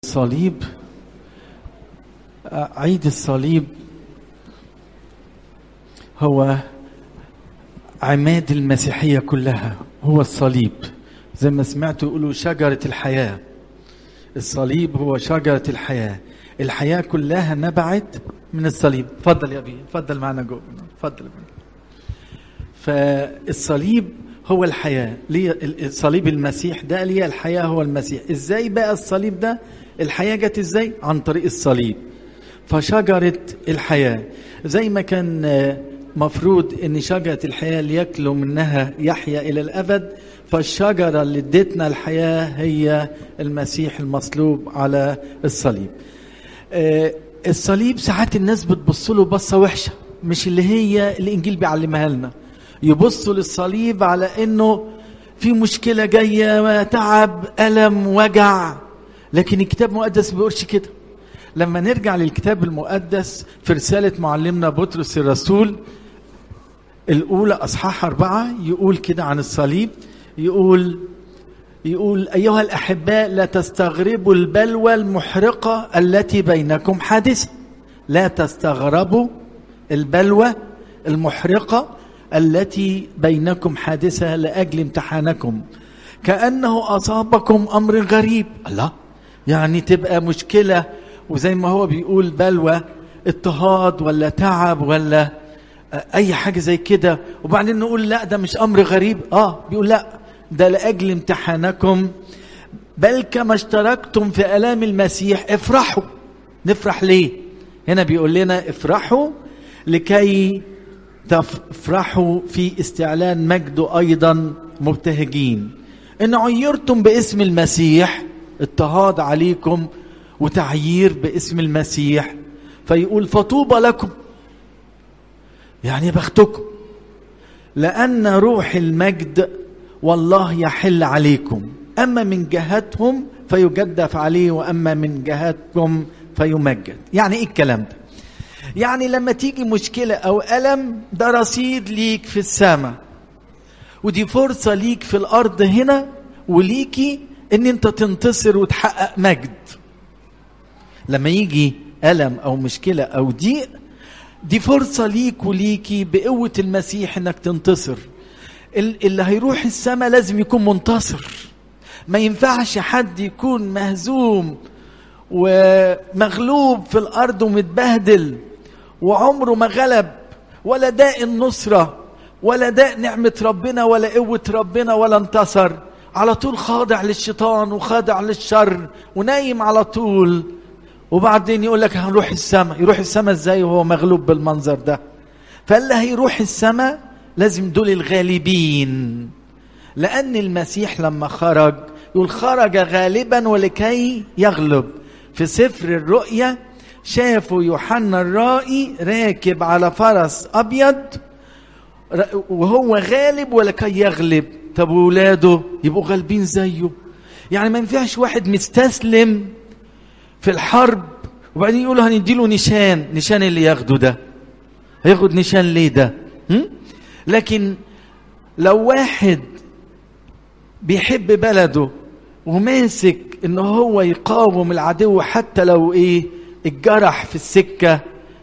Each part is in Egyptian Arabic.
الصليب عيد الصليب هو عماد المسيحية كلها هو الصليب زي ما سمعتوا يقولوا شجرة الحياة الصليب هو شجرة الحياة الحياة كلها نبعت من الصليب اتفضل يا أبي اتفضل معنا جوه اتفضل فالصليب هو الحياة ليه صليب المسيح ده ليه الحياة هو المسيح ازاي بقى الصليب ده الحياة جت ازاي عن طريق الصليب فشجرة الحياة زي ما كان مفروض ان شجرة الحياة اللي ياكلوا منها يحيا الى الابد فالشجرة اللي ادتنا الحياة هي المسيح المصلوب على الصليب الصليب ساعات الناس بتبص له بصة وحشة مش اللي هي الانجيل بيعلمها لنا يبصوا للصليب على انه في مشكلة جاية تعب ألم وجع لكن الكتاب المقدس ما بيقولش كده لما نرجع للكتاب المقدس في رسالة معلمنا بطرس الرسول الأولى أصحاح أربعة يقول كده عن الصليب يقول يقول أيها الأحباء لا تستغربوا البلوى المحرقة التي بينكم حادثة لا تستغربوا البلوى المحرقة التي بينكم حادثة لأجل امتحانكم كأنه أصابكم أمر غريب الله يعني تبقى مشكلة وزي ما هو بيقول بلوى اضطهاد ولا تعب ولا أي حاجة زي كده وبعدين نقول لا ده مش أمر غريب آه بيقول لا ده لأجل امتحانكم بل كما اشتركتم في ألام المسيح افرحوا نفرح ليه هنا بيقول لنا افرحوا لكي تفرحوا في استعلان مجده أيضا مبتهجين إن عيرتم باسم المسيح اضطهاد عليكم وتعيير باسم المسيح فيقول فطوبى لكم يعني بختكم لأن روح المجد والله يحل عليكم أما من جهتهم فيجدف عليه وأما من جهتكم فيمجد يعني إيه الكلام ده يعني لما تيجي مشكلة أو ألم ده رصيد ليك في السماء ودي فرصة ليك في الأرض هنا وليكي ان انت تنتصر وتحقق مجد لما يجي ألم أو مشكلة أو ضيق دي فرصة ليك وليكي بقوة المسيح انك تنتصر اللي هيروح السماء لازم يكون منتصر ما ينفعش حد يكون مهزوم ومغلوب في الأرض ومتبهدل وعمره ما غلب ولا داء النصرة ولا داء نعمة ربنا ولا قوة ربنا ولا انتصر على طول خاضع للشيطان وخاضع للشر ونايم على طول وبعدين يقول لك هنروح السماء يروح السماء ازاي وهو مغلوب بالمنظر ده فاللي هيروح السماء لازم دول الغالبين لأن المسيح لما خرج يقول خرج غالبا ولكي يغلب في سفر الرؤيا شافوا يوحنا الرائي راكب على فرس أبيض وهو غالب ولكي يغلب طب وولاده يبقوا غالبين زيه يعني ما ينفعش واحد مستسلم في الحرب وبعدين يقولوا هنديله نشان نشان اللي ياخده ده هياخد نشان ليه ده هم؟ لكن لو واحد بيحب بلده وماسك ان هو يقاوم العدو حتى لو ايه اتجرح في السكه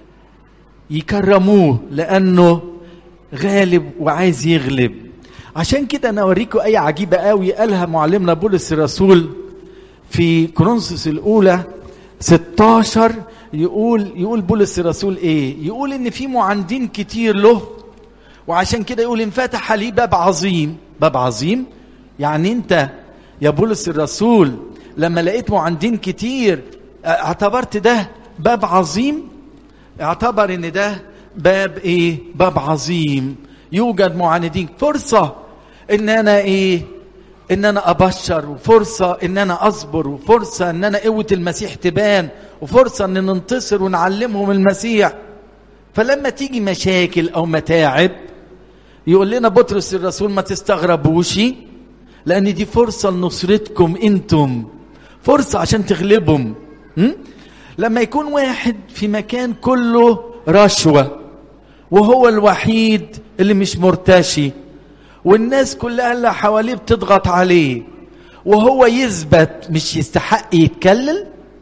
يكرموه لانه غالب وعايز يغلب عشان كده انا اوريكم ايه عجيبه قوي قالها معلمنا بولس الرسول في كورنثوس الاولى 16 يقول يقول بولس الرسول ايه يقول ان في معاندين كتير له وعشان كده يقول انفتح لي باب عظيم باب عظيم يعني انت يا بولس الرسول لما لقيت معاندين كتير اعتبرت ده باب عظيم اعتبر ان ده باب ايه باب عظيم يوجد معاندين فرصة ان انا ايه ان انا ابشر وفرصة ان انا اصبر وفرصة ان انا قوة المسيح تبان وفرصة ان ننتصر ونعلمهم المسيح فلما تيجي مشاكل او متاعب يقول لنا بطرس الرسول ما تستغربوش لان دي فرصة لنصرتكم انتم فرصة عشان تغلبهم م? لما يكون واحد في مكان كله رشوة وهو الوحيد اللي مش مرتشي والناس كلها اللي حواليه بتضغط عليه وهو يثبت مش يستحق يتكلم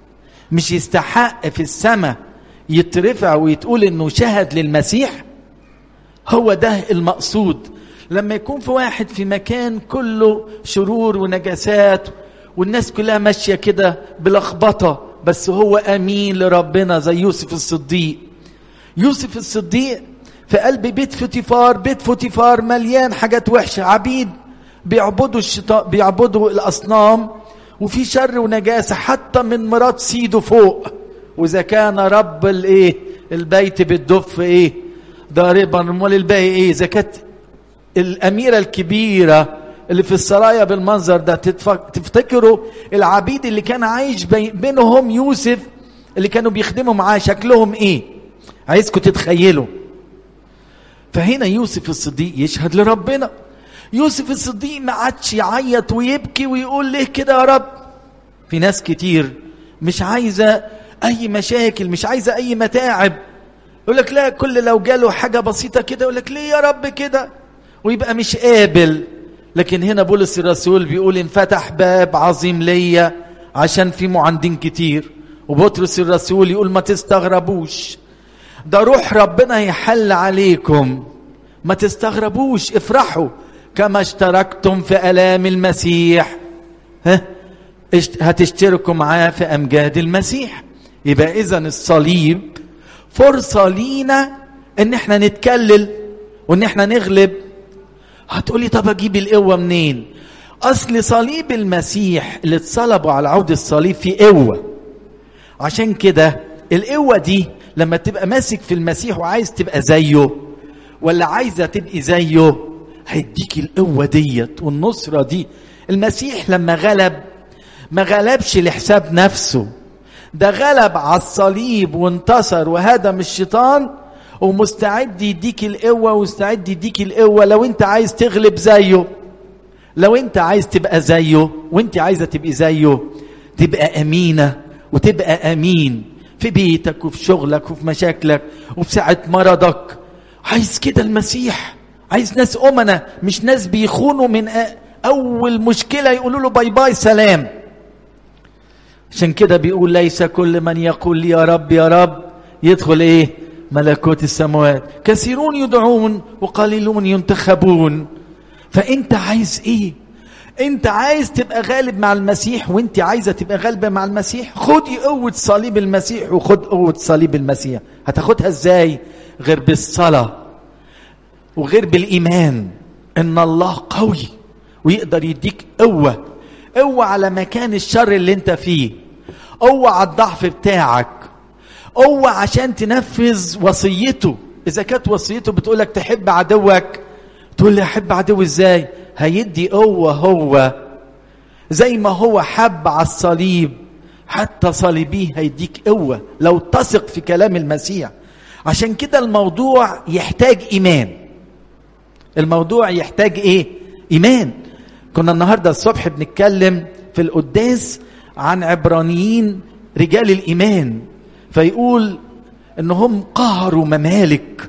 مش يستحق في السماء يترفع ويتقول انه شهد للمسيح هو ده المقصود لما يكون في واحد في مكان كله شرور ونجاسات والناس كلها ماشيه كده بلخبطه بس هو امين لربنا زي يوسف الصديق يوسف الصديق في قلب بيت فوتيفار بيت فوتيفار مليان حاجات وحشه عبيد بيعبدوا الشيطان بيعبدوا الاصنام وفي شر ونجاسه حتى من مرات سيده فوق واذا كان رب الايه البيت بالدف ايه ضاربا امال الباقي ايه اذا كانت الاميره الكبيره اللي في السرايا بالمنظر ده تفتكروا العبيد اللي كان عايش بينهم يوسف اللي كانوا بيخدموا معاه شكلهم ايه عايزكم تتخيلوا فهنا يوسف الصديق يشهد لربنا يوسف الصديق ما عادش يعيط ويبكي ويقول ليه كده يا رب في ناس كتير مش عايزه اي مشاكل مش عايزه اي متاعب يقول لك لا كل لو جاله حاجه بسيطه كده يقول لك ليه يا رب كده ويبقى مش قابل لكن هنا بولس الرسول بيقول انفتح باب عظيم ليا عشان في معاندين كتير وبطرس الرسول يقول ما تستغربوش ده روح ربنا يحل عليكم ما تستغربوش افرحوا كما اشتركتم في الام المسيح ها هتشتركوا معاه في امجاد المسيح يبقى اذا الصليب فرصه لينا ان احنا نتكلل وان احنا نغلب هتقولي طب اجيب القوه منين اصل صليب المسيح اللي اتصلبوا على عود الصليب فيه قوه عشان كده القوه دي لما تبقى ماسك في المسيح وعايز تبقى زيه ولا عايزه تبقي زيه هيديك القوه ديت والنصره دي المسيح لما غلب ما غلبش لحساب نفسه ده غلب على الصليب وانتصر وهدم الشيطان ومستعد يديك القوة ومستعد يديك القوة لو انت عايز تغلب زيه لو انت عايز تبقى زيه وانت عايزة تبقي زيه تبقى أمينة وتبقى أمين في بيتك وفي شغلك وفي مشاكلك وفي ساعة مرضك عايز كده المسيح عايز ناس أمنة مش ناس بيخونوا من أول مشكلة يقولوا له باي باي سلام عشان كده بيقول ليس كل من يقول لي يا رب يا رب يدخل ايه ملكوت السماوات كثيرون يدعون وقليلون ينتخبون فانت عايز ايه انت عايز تبقى غالب مع المسيح وانت عايزه تبقى غالبه مع المسيح خدي قوه صليب المسيح وخد قوه صليب المسيح هتاخدها ازاي غير بالصلاه وغير بالايمان ان الله قوي ويقدر يديك قوه قوه على مكان الشر اللي انت فيه قوه على الضعف بتاعك قوة عشان تنفذ وصيته إذا كانت وصيته بتقولك تحب عدوك تقول لي أحب عدوي إزاي هيدي قوة هو زي ما هو حب على الصليب حتى صليبيه هيديك قوة لو تثق في كلام المسيح عشان كده الموضوع يحتاج إيمان الموضوع يحتاج إيه إيمان كنا النهاردة الصبح بنتكلم في القداس عن عبرانيين رجال الإيمان فيقول انهم قهروا ممالك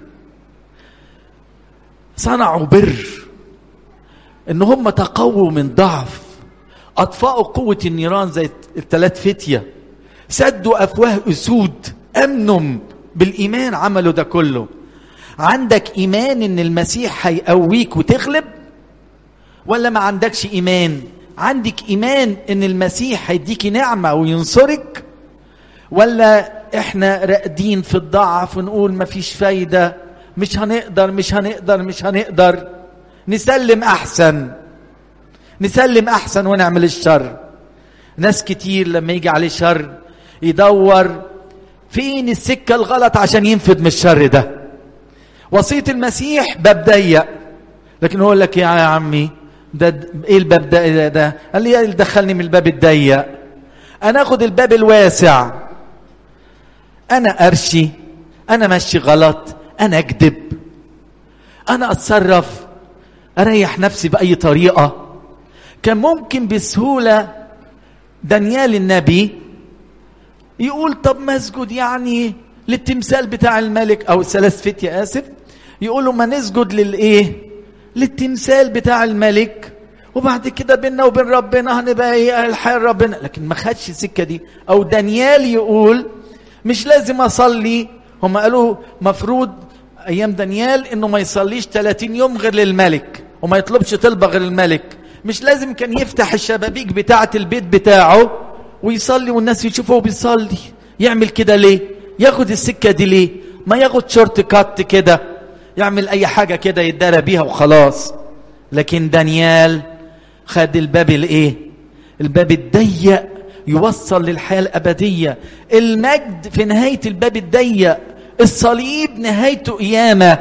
صنعوا بر ان هم تقووا من ضعف اطفاوا قوه النيران زي الثلاث فتيه سدوا افواه اسود امنوا بالايمان عملوا ده كله عندك ايمان ان المسيح هيقويك وتغلب ولا ما عندكش ايمان عندك ايمان ان المسيح هيديكي نعمه وينصرك ولا احنا راقدين في الضعف ونقول مفيش فايدة مش هنقدر مش هنقدر مش هنقدر نسلم احسن نسلم احسن ونعمل الشر ناس كتير لما يجي عليه شر يدور فين السكة الغلط عشان ينفذ من الشر ده وصية المسيح باب ضيق لكن هو لك يا عمي ده ايه الباب ده, ده قال لي اللي دخلني من الباب الضيق انا اخد الباب الواسع انا ارشي انا ماشي غلط انا اكذب انا اتصرف اريح نفسي باي طريقه كان ممكن بسهوله دانيال النبي يقول طب ما اسجد يعني للتمثال بتاع الملك او الثلاث فتية اسف يقولوا ما نسجد للايه للتمثال بتاع الملك وبعد كده بينا وبين ربنا هنبقى ايه الحياة ربنا لكن ما خدش السكة دي او دانيال يقول مش لازم اصلي هم قالوا مفروض ايام دانيال انه ما يصليش 30 يوم غير للملك وما يطلبش طلبة غير الملك مش لازم كان يفتح الشبابيك بتاعة البيت بتاعه ويصلي والناس يشوفه بيصلي يعمل كده ليه ياخد السكة دي ليه ما ياخد شورت كات كده يعمل اي حاجة كده يتدارى بيها وخلاص لكن دانيال خد الباب الايه الباب الضيق يوصل للحياة الأبدية المجد في نهاية الباب الضيق الصليب نهايته قيامة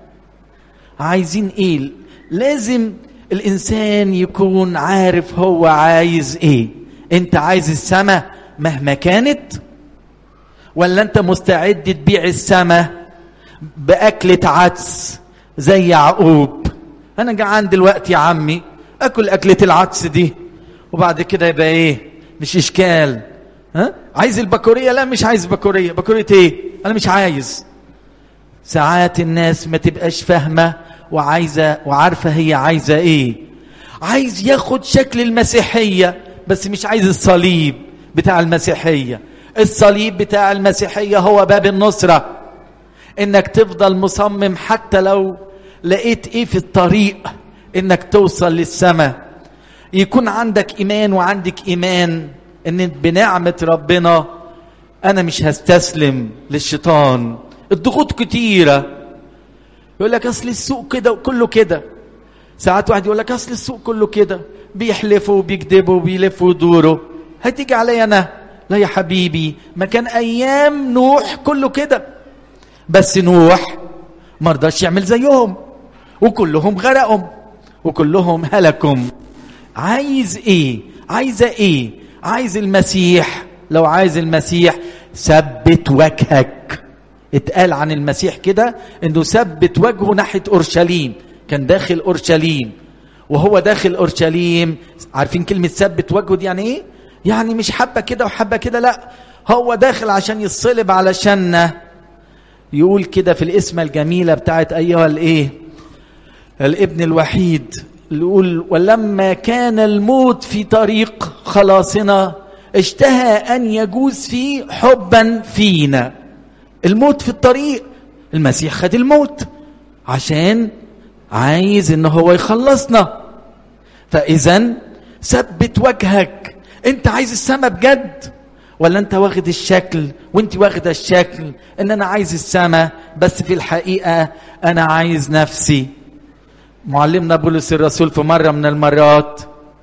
عايزين ايه لازم الإنسان يكون عارف هو عايز ايه انت عايز السماء مهما كانت ولا انت مستعد تبيع السماء بأكلة عدس زي يعقوب انا جعان دلوقتي يا عمي اكل أكلة العدس دي وبعد كده يبقى ايه مش اشكال ها عايز البكوريه لا مش عايز بكوريه بكوريه ايه انا مش عايز ساعات الناس ما تبقاش فاهمه وعايزه وعارفه هي عايزه ايه عايز ياخد شكل المسيحيه بس مش عايز الصليب بتاع المسيحيه الصليب بتاع المسيحيه هو باب النصره انك تفضل مصمم حتى لو لقيت ايه في الطريق انك توصل للسماء يكون عندك ايمان وعندك ايمان ان بنعمه ربنا انا مش هستسلم للشيطان الضغوط كتيره يقول لك اصل السوق كده وكله كده ساعات واحد يقول لك اصل السوق كله كده بيحلفوا وبيكذبوا وبيلفوا ويدوروا هتيجي عليا انا لا يا حبيبي ما كان ايام نوح كله كده بس نوح ما رضاش يعمل زيهم وكلهم غرقهم وكلهم هلكم عايز ايه عايزه ايه عايز المسيح لو عايز المسيح ثبت وجهك اتقال عن المسيح كده انه ثبت وجهه ناحيه اورشليم كان داخل اورشليم وهو داخل اورشليم عارفين كلمه ثبت وجهه دي يعني ايه يعني مش حبه كده وحبه كده لا هو داخل عشان يصلب علشان يقول كده في الاسم الجميله بتاعت ايها الايه الابن الوحيد يقول ولما كان الموت في طريق خلاصنا اشتهى ان يجوز فيه حبا فينا الموت في الطريق المسيح خد الموت عشان عايز ان هو يخلصنا فاذا ثبت وجهك انت عايز السماء بجد ولا انت واخد الشكل وانت واخده الشكل ان انا عايز السماء بس في الحقيقه انا عايز نفسي معلمنا بولس الرسول في مرة من المرات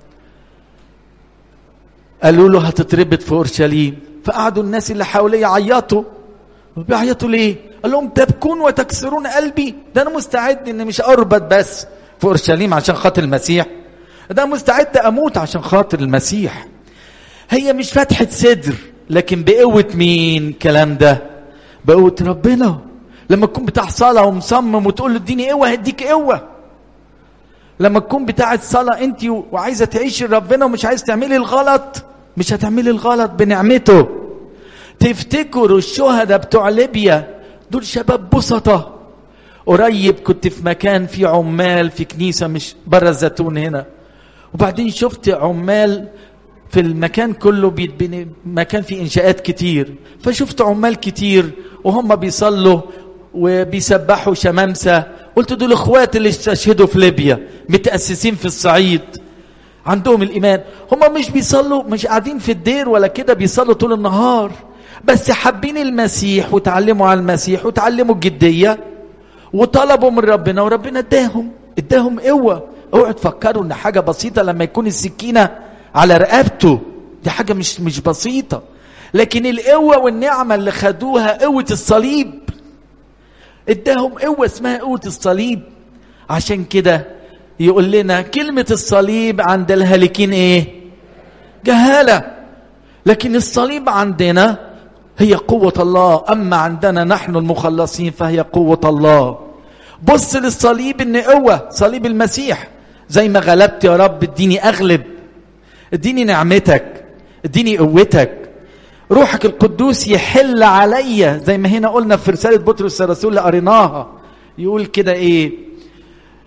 قالوا له هتتربط في أورشليم فقعدوا الناس اللي حواليه يعيطوا بيعيطوا ليه قال لهم تبكون وتكسرون قلبي ده أنا مستعد إن مش أربط بس في أورشليم عشان خاطر المسيح ده أنا مستعد أموت عشان خاطر المسيح هي مش فتحة صدر لكن بقوة مين الكلام ده بقوة ربنا لما تكون بتاع صلاة ومصمم وتقول له اديني قوة هديك قوة لما تكون بتاعت صلاة انت وعايزة تعيشي ربنا ومش عايز تعملي الغلط مش هتعملي الغلط بنعمته تفتكروا الشهداء بتوع ليبيا دول شباب بسطة قريب كنت في مكان في عمال في كنيسة مش بره الزيتون هنا وبعدين شفت عمال في المكان كله بيتبني مكان فيه انشاءات كتير فشفت عمال كتير وهم بيصلوا وبيسبحوا شمامسه قلت دول اخوات اللي استشهدوا في ليبيا متاسسين في الصعيد عندهم الايمان هم مش بيصلوا مش قاعدين في الدير ولا كده بيصلوا طول النهار بس حابين المسيح وتعلموا على المسيح وتعلموا الجديه وطلبوا من ربنا وربنا اداهم اداهم قوه اوعوا تفكروا ان حاجه بسيطه لما يكون السكينه على رقبته دي حاجه مش مش بسيطه لكن القوه والنعمه اللي خدوها قوه الصليب اداهم قوه اسمها قوه الصليب عشان كده يقول لنا كلمه الصليب عند الهالكين ايه جهاله لكن الصليب عندنا هي قوه الله اما عندنا نحن المخلصين فهي قوه الله بص للصليب ان قوه صليب المسيح زي ما غلبت يا رب اديني اغلب اديني نعمتك اديني قوتك روحك القدوس يحل عليا زي ما هنا قلنا في رسالة بطرس الرسول اللي قريناها يقول كده ايه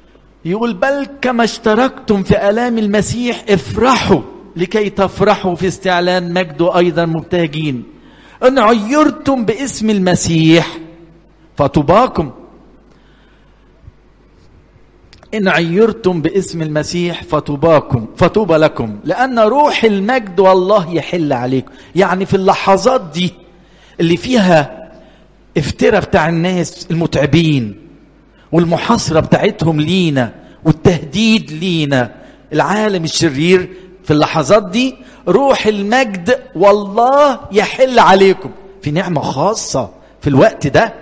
يقول بل كما اشتركتم في الام المسيح افرحوا لكي تفرحوا في استعلان مجده ايضا مبتهجين ان عيرتم باسم المسيح فطوباكم إن عيرتم باسم المسيح فطوباكم فطوبى لكم لأن روح المجد والله يحل عليكم يعني في اللحظات دي اللي فيها افتراء بتاع الناس المتعبين والمحاصرة بتاعتهم لينا والتهديد لينا العالم الشرير في اللحظات دي روح المجد والله يحل عليكم في نعمة خاصة في الوقت ده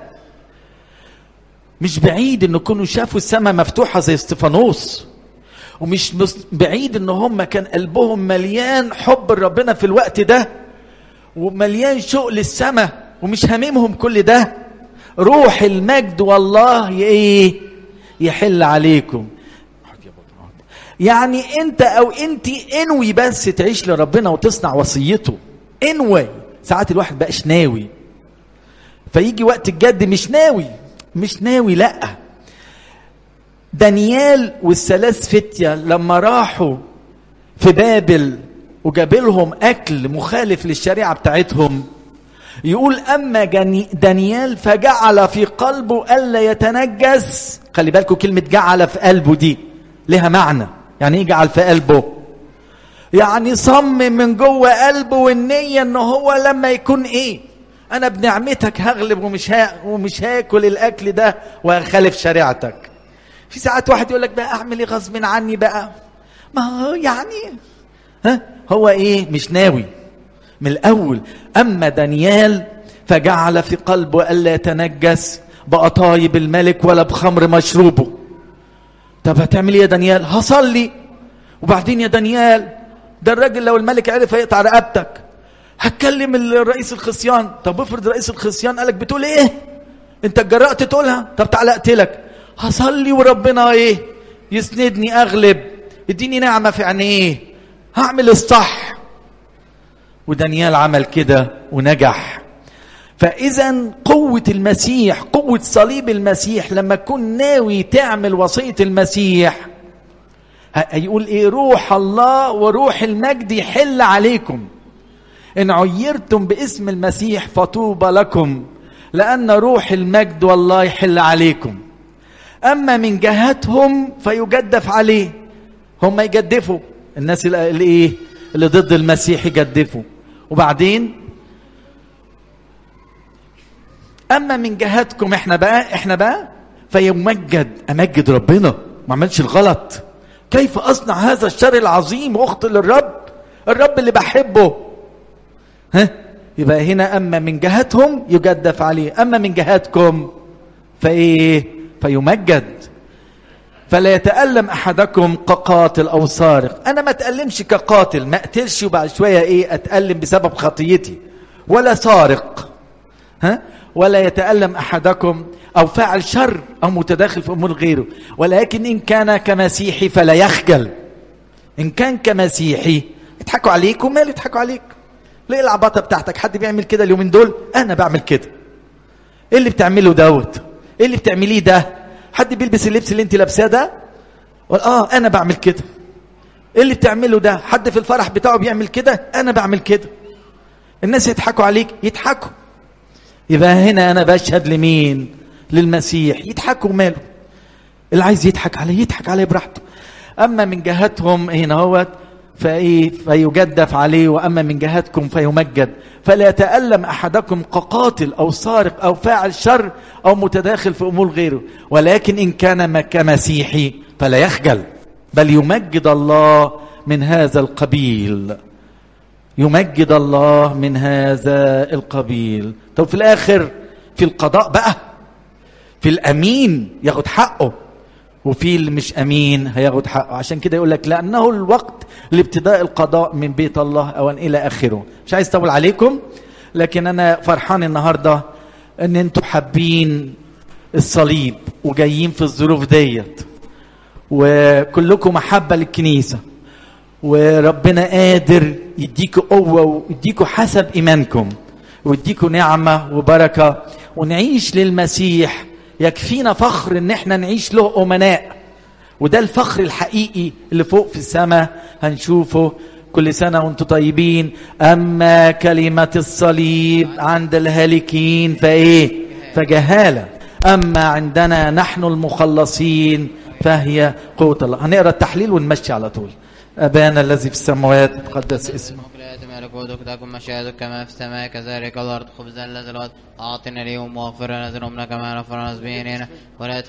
مش بعيد ان كانوا شافوا السماء مفتوحه زي استفانوس ومش بعيد ان هم كان قلبهم مليان حب ربنا في الوقت ده ومليان شوق للسماء ومش هاممهم كل ده روح المجد والله ايه يحل عليكم يعني انت او انت انوي بس تعيش لربنا وتصنع وصيته انوي ساعات الواحد بقاش ناوي فيجي وقت الجد مش ناوي مش ناوي لا دانيال والثلاث فتية لما راحوا في بابل وجاب لهم اكل مخالف للشريعه بتاعتهم يقول اما دانيال فجعل في قلبه الا يتنجس خلي بالكم كلمه جعل في قلبه دي لها معنى يعني ايه جعل في قلبه يعني صمم من جوه قلبه والنيه ان هو لما يكون ايه انا بنعمتك هغلب ومش ها ومش هاكل الاكل ده وهخالف شريعتك في ساعات واحد يقول لك بقى اعمل ايه غصب عني بقى ما هو يعني ها هو ايه مش ناوي من الاول اما دانيال فجعل في قلبه الا يتنجس بقطايب الملك ولا بخمر مشروبه طب هتعمل ايه يا دانيال هصلي وبعدين يا دانيال ده الراجل لو الملك عرف هيقطع رقبتك هتكلم الرئيس الخصيان طب افرض رئيس الخصيان قالك بتقول ايه انت اتجرأت تقولها طب تعالى اقتلك هصلي وربنا ايه يسندني اغلب اديني نعمه في عينيه هعمل الصح ودانيال عمل كده ونجح فاذا قوه المسيح قوه صليب المسيح لما تكون ناوي تعمل وصيه المسيح هيقول ايه روح الله وروح المجد يحل عليكم ان عيرتم باسم المسيح فطوبى لكم لان روح المجد والله يحل عليكم اما من جهتهم فيجدف عليه هم يجدفوا الناس اللي ايه اللي ضد المسيح يجدفوا وبعدين اما من جهتكم احنا بقى احنا بقى فيمجد امجد ربنا ما عملش الغلط كيف اصنع هذا الشر العظيم واخطئ للرب الرب اللي بحبه ها يبقى هنا اما من جهتهم يجدف عليه اما من جهتكم فايه فيمجد فلا يتألم أحدكم كقاتل أو سارق أنا ما أتألمش كقاتل ما أقتلش وبعد شوية إيه أتألم بسبب خطيتي ولا سارق ها ولا يتألم أحدكم أو فاعل شر أو متداخل في أمور غيره ولكن إن كان كمسيحي فلا يخجل إن كان كمسيحي يضحكوا عليك ومال يضحكوا عليك ليه العباطة بتاعتك حد بيعمل كده اليومين دول أنا بعمل كده إيه اللي بتعمله دوت إيه اللي بتعمليه ده حد بيلبس اللبس اللي انت لابساه ده اه انا بعمل كده ايه اللي بتعمله ده حد في الفرح بتاعه بيعمل كده انا بعمل كده الناس يضحكوا عليك يضحكوا يبقى هنا انا بشهد لمين للمسيح يضحكوا ماله اللي عايز يضحك عليه يضحك عليه براحته اما من جهتهم هنا هو فايه فيجدف عليه واما من جهتكم فيمجد فلا يتألم أحدكم كقاتل أو سارق أو فاعل شر أو متداخل في أمور غيره ولكن إن كان كمسيحي فلا يخجل بل يمجد الله من هذا القبيل يمجد الله من هذا القبيل طب في الآخر في القضاء بقى في الأمين ياخد حقه وفي اللي مش امين هياخد حقه عشان كده يقول لك لانه الوقت لابتداء القضاء من بيت الله او الى اخره مش عايز اطول عليكم لكن انا فرحان النهارده ان انتوا حابين الصليب وجايين في الظروف ديت وكلكم محبه للكنيسه وربنا قادر يديكوا قوه ويديكوا حسب ايمانكم ويديكوا نعمه وبركه ونعيش للمسيح يكفينا فخر ان احنا نعيش له امناء وده الفخر الحقيقي اللي فوق في السماء هنشوفه كل سنة وانتم طيبين أما كلمة الصليب عند الهالكين فإيه فجهالة أما عندنا نحن المخلصين فهي قوة الله هنقرأ التحليل ونمشي على طول أبانا الذي في السماوات تقدس اسمك وكلات ملكوتك تكن مشيئتك كما في السماء كذلك الأرض خبزا الذي الأرض أعطنا اليوم واغفر لنا ذنوبنا كما نغفر لنا المذنبين ولا